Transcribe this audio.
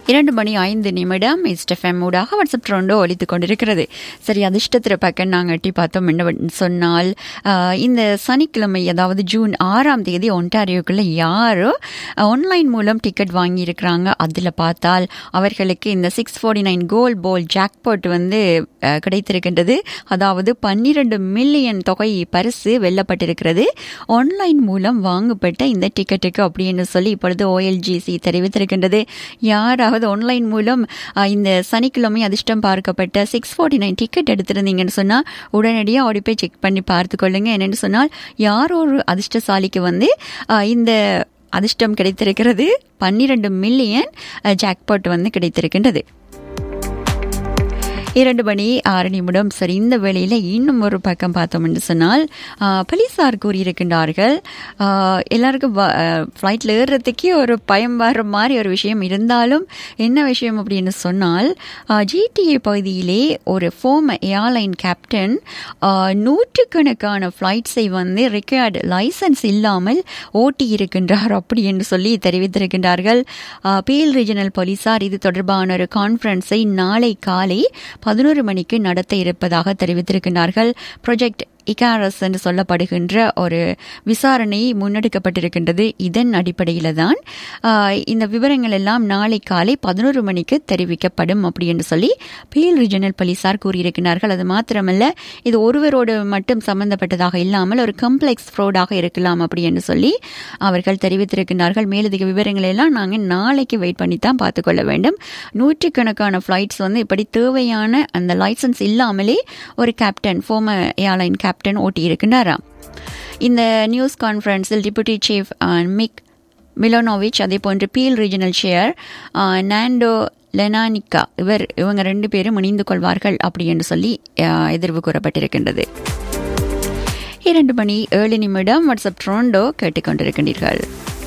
இரண்டு மணி ஐந்து நிமிடம் இஸ்டெஃப்எம் ஊடாக வாட்ஸ்அப் ட்ரோண்டோ ஒலித்து கொண்டிருக்கிறது சரி அதிர்ஷ்டத்திர பக்கம் நாங்கள் எட்டி பார்த்தோம் என்ன சொன்னால் ஆஹ், இந்த சனிக்கிழமை அதாவது ஜூன் ஆறாம் தேதி ஒன்டாரியோக்குள்ள யாரோ ஆன்லைன் மூலம் டிக்கெட் வாங்கியிருக்கிறாங்க அதில் பார்த்தால் அவர்களுக்கு இந்த சிக்ஸ் ஃபோர்ட்டி நைன் கோல் போல் ஜாக்பாட் வந்து ஆஹ், கிடைத்திருக்கின்றது அதாவது பன்னிரண்டு மில்லியன் தொகை பரிசு வெல்லப்பட்டிருக்கிறது ஆன்லைன் மூலம் வாங்கப்பட்ட இந்த டிக்கெட்டுக்கு அப்படின்னு சொல்லி இப்பொழுது ஓஎல்ஜிசி தெரிவித்திருக்கின்றது யாராவது ஆன்லைன் மூலம் அஹ், இந்த சனிக்கிழமை அதிர்ஷ்டம் பார்க்கப்பட்ட சிக்ஸ் ஃபார்ட்டி நைன் டிக்கெட் எடுத்திருந்தீங்கன்னு சொன்னால் உடனடியாக ஓடி போய் செக் பண்ணி பார்த்து கொள்ளுங்க என்னென்னு சொன்னால் யாரோ ஒரு அதிர்ஷ்டசாலிக்கு வந்து அஹ், இந்த அதிர்ஷ்டம் கிடைத்திருக்கிறது பன்னிரண்டு மில்லியன் ஜாக்பாட் வந்து கிடைத்திருக்கின்றது இரண்டு மணி ஆறு நிமிடம் சரி இந்த வேளையில் இன்னும் ஒரு பக்கம் பார்த்தோம் என்று சொன்னால் ஆஹ், போலீசார் கூறியிருக்கின்றார்கள் ஆஹ், எல்லாருக்கும் ஃப்ளைட்டில் ஏறுறதுக்கே ஒரு பயம் வர்ற மாதிரி ஒரு விஷயம் இருந்தாலும் என்ன விஷயம் அப்படின்னு சொன்னால் ஜிடிஏ பகுதியிலே ஒரு ஃபோம் ஏர்லைன் கேப்டன் ஆஹ், நூற்றுக்கணக்கான ஃப்ளைட்ஸை வந்து ரெக்கார்டு லைசன்ஸ் இல்லாமல் ஓட்டி இருக்கின்றார் அப்படி என்று சொல்லி தெரிவித்திருக்கின்றார்கள் ஆஹ், பேல் ரீஜனல் போலீசார் இது தொடர்பான ஒரு கான்ஃபரன்ஸை நாளை காலை பதினோரு மணிக்கு நடத்த இருப்பதாக தெரிவித்திருக்கிறார்கள் ப்ரொஜெக்ட் இகாரஸ் என்று சொல்லப்படுகின்ற ஒரு விசாரணை முன்னெடுக்கப்பட்டிருக்கின்றது இதன் அடிப்படையில் தான் ஆஹ், இந்த விவரங்கள் எல்லாம் நாளை காலை பதினோரு மணிக்கு தெரிவிக்கப்படும் அப்படி என்று சொல்லி பேல் ரீஜனல் போலீசார் கூறியிருக்கிறார்கள் அது மாத்திரமல்ல இது ஒருவரோடு மட்டும் சம்பந்தப்பட்டதாக இல்லாமல் ஒரு கம்ப்ளெக்ஸ் ஃப்ராடாக இருக்கலாம் அப்படி என்று சொல்லி அவர்கள் தெரிவித்திருக்கிறார்கள் மேலதிக விவரங்களை எல்லாம் நாங்கள் நாளைக்கு வெயிட் பண்ணி தான் பார்த்துக்கொள்ள வேண்டும் நூற்றுக்கணக்கான ஃப்ளைட்ஸ் வந்து இப்படி தேவையான அந்த லைசன்ஸ் இல்லாமலே ஒரு கேப்டன் ஃபோமர் ஏர்லைன் கேப்டன் ஓட்டி இருக்கின்றாராம் இந்த நியூஸ் கான்ஃபரன்ஸில் டிப்யூட்டி சீஃப் மிக் மிலோனோவிச் அதே போன்று பீல் ரீஜனல் சேர் நாண்டோ லெனானிகா இவர் இவங்க ரெண்டு பேரும் இணைந்து கொள்வார்கள் அப்படி என்று சொல்லி அஹ், எதிர்வு கூறப்பட்டிருக்கின்றது இரண்டு மணி ஏழு நிமிடம் வாட்ஸ்அப் ட்ரோண்டோ கேட்டுக்கொண்டிருக்கின்றீர்கள்